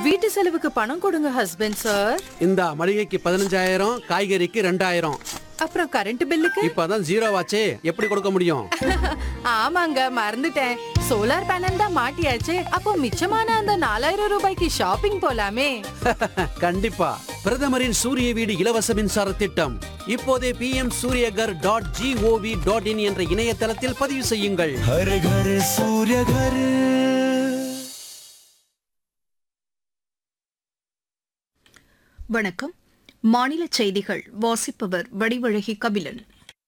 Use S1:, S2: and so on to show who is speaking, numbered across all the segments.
S1: வீட்டு செலவுக்கு பணம் கொடுங்க ஹஸ்பண்ட் சார்
S2: இந்த மளிகைக்கு பதினஞ்சாயிரம் காய்கறிக்கு ரெண்டாயிரம்
S1: அப்புறம் கரண்ட் பில்லுக்கு
S2: இப்பதான் ஜீரோ ஆச்சே எப்படி கொடுக்க முடியும்
S1: ஆமாங்க மறந்துட்டேன் சோலார் பேனல் தான் மாட்டியாச்சே அப்போ மிச்சமான அந்த நாலாயிரம் ரூபாய்க்கு ஷாப்பிங் போலாமே
S2: கண்டிப்பா பிரதமரின் சூரிய வீடு இலவச மின்சார திட்டம் இப்போதே P M Suryaghar dot GOV dot in என்ற இணையதளத்தில் பதிவு செய்யுங்கள்
S3: हर घर सूर्य घर
S4: வணக்கம் மாநில செய்திகள் வாசிப்பவர் வடிவழகி கபிலன்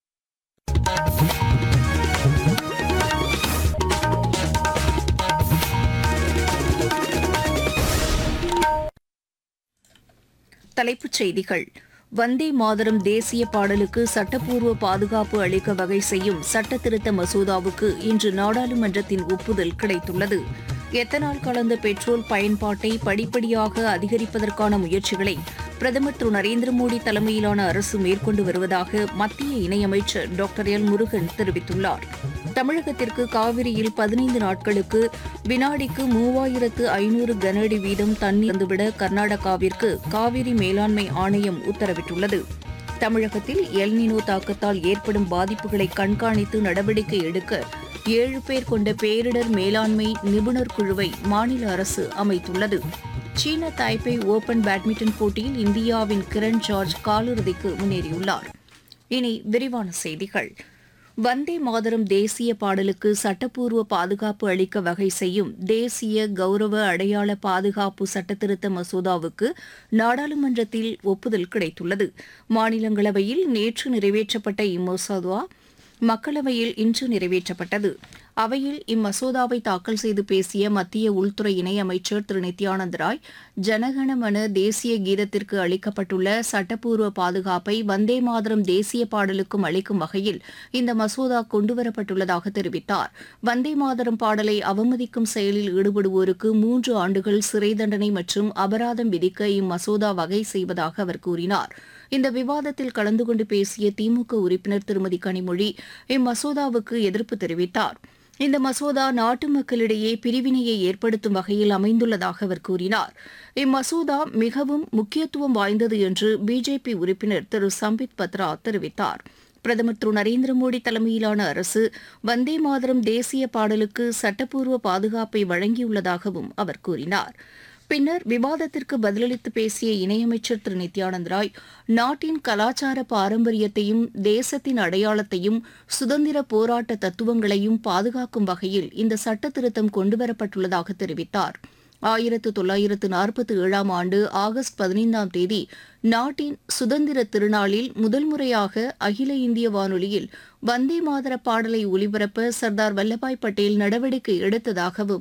S4: தலைப்புச் செய்திகள் வந்தே மாதரம் தேசிய பாடலுக்கு சட்டப்பூர்வ பாதுகாப்பு அளிக்க வகை செய்யும் சட்ட திருத்த மசோதாவுக்கு இன்று நாடாளுமன்றத்தின் ஒப்புதல் கிடைத்துள்ளது எத்தனால் கலந்த பெட்ரோல் பயன்பாட்டை படிப்படியாக அதிகரிப்பதற்கான முயற்சிகளை பிரதமர் திரு நரேந்திர மோடி தலைமையிலான அரசு மேற்கொண்டு வருவதாக மத்திய இணையமைச்சர் டாக்டர் எல் முருகன் தெரிவித்துள்ளார் தமிழகத்திற்கு காவிரியில் பதினைந்து நாட்களுக்கு வினாடிக்கு மூவாயிரத்து ஐநூறு கனஅடி வீதம் தண்ணீர் வந்துவிட கர்நாடகாவிற்கு காவிரி மேலாண்மை ஆணையம் உத்தரவிட்டுள்ளது தமிழகத்தில் எல்னினோ தாக்கத்தால் ஏற்படும் பாதிப்புகளை கண்காணித்து நடவடிக்கை எடுக்க ஏழு பேர் கொண்ட பேரிடர் மேலாண்மை நிபுணர் குழுவை மாநில அரசு அமைத்துள்ளது சீன தாய்பே ஓபன் பேட்மிண்டன் போட்டியில் இந்தியாவின் கிரண் ஜார்ஜ் காலிறுதிக்கு முன்னேறியுள்ளார் இனி விரிவான செய்திகள் வந்தே மாதரம் தேசிய பாடலுக்கு சட்டப்பூர்வ பாதுகாப்பு அளிக்க வகை செய்யும் தேசிய கௌரவ அடையாள பாதுகாப்பு சட்டத்திருத்த மசோதாவுக்கு நாடாளுமன்றத்தில் ஒப்புதல் கிடைத்துள்ளது மாநிலங்களவையில் நேற்று நிறைவேற்றப்பட்ட இம்மசோதா மக்களவையில் இன்று நிறைவேற்றப்பட்டது அவையில் இம்மசோதாவை தாக்கல் செய்து பேசிய மத்திய உள்துறை இணையமைச்சர் திரு நித்யானந்த் ராய் ஜனகணமன தேசிய கீதத்திற்கு அளிக்கப்பட்டுள்ள சட்டப்பூர்வ பாதுகாப்பை வந்தே மாதரம் தேசிய பாடலுக்கும் அளிக்கும் வகையில் இந்த மசோதா கொண்டுவரப்பட்டுள்ளதாக தெரிவித்தார் வந்தே மாதரம் பாடலை அவமதிக்கும் செயலில் ஈடுபடுவோருக்கு மூன்று ஆண்டுகள் சிறை தண்டனை மற்றும் அபராதம் விதிக்க இம்மசோதா வகை செய்வதாக அவர் கூறினார் இந்த விவாதத்தில் கலந்து கொண்டு பேசிய திமுக உறுப்பினர் திருமதி கனிமொழி இம்மசோதாவுக்கு எதிர்ப்பு தெரிவித்தார் இந்த மசோதா நாட்டு மக்களிடையே பிரிவினையை ஏற்படுத்தும் வகையில் அமைந்துள்ளதாக அவர் கூறினார் இம்மசோதா மிகவும் முக்கியத்துவம் வாய்ந்தது என்று பிஜேபி உறுப்பினர் திரு சம்பித் பத்ரா தெரிவித்தார் பிரதமர் திரு நரேந்திர மோடி தலைமையிலான அரசு வந்தே மாதரம் தேசிய பாடலுக்கு சட்டப்பூர்வ பாதுகாப்பை வழங்கியுள்ளதாகவும் அவர் கூறினார் பின்னர் விவாதத்திற்கு பதிலளித்து பேசிய இணையமைச்சர் திரு நித்யானந்த் ராய் நாட்டின் கலாச்சார பாரம்பரியத்தையும் தேசத்தின் அடையாளத்தையும் சுதந்திர போராட்ட தத்துவங்களையும் பாதுகாக்கும் வகையில் இந்த சட்ட திருத்தம் கொண்டுவரப்பட்டுள்ளதாக தெரிவித்தார் ஆயிரத்து தொள்ளாயிரத்து நாற்பத்தி ஏழாம் ஆண்டு ஆகஸ்ட் பதினைந்தாம் தேதி நாட்டின் சுதந்திர திருநாளில் முதல் முறையாக அகில இந்திய வானொலியில் வந்தே மாதர பாடலை ஒலிபரப்ப சர்தார் வல்லபாய் பட்டேல் நடவடிக்கை எடுத்ததாகவும்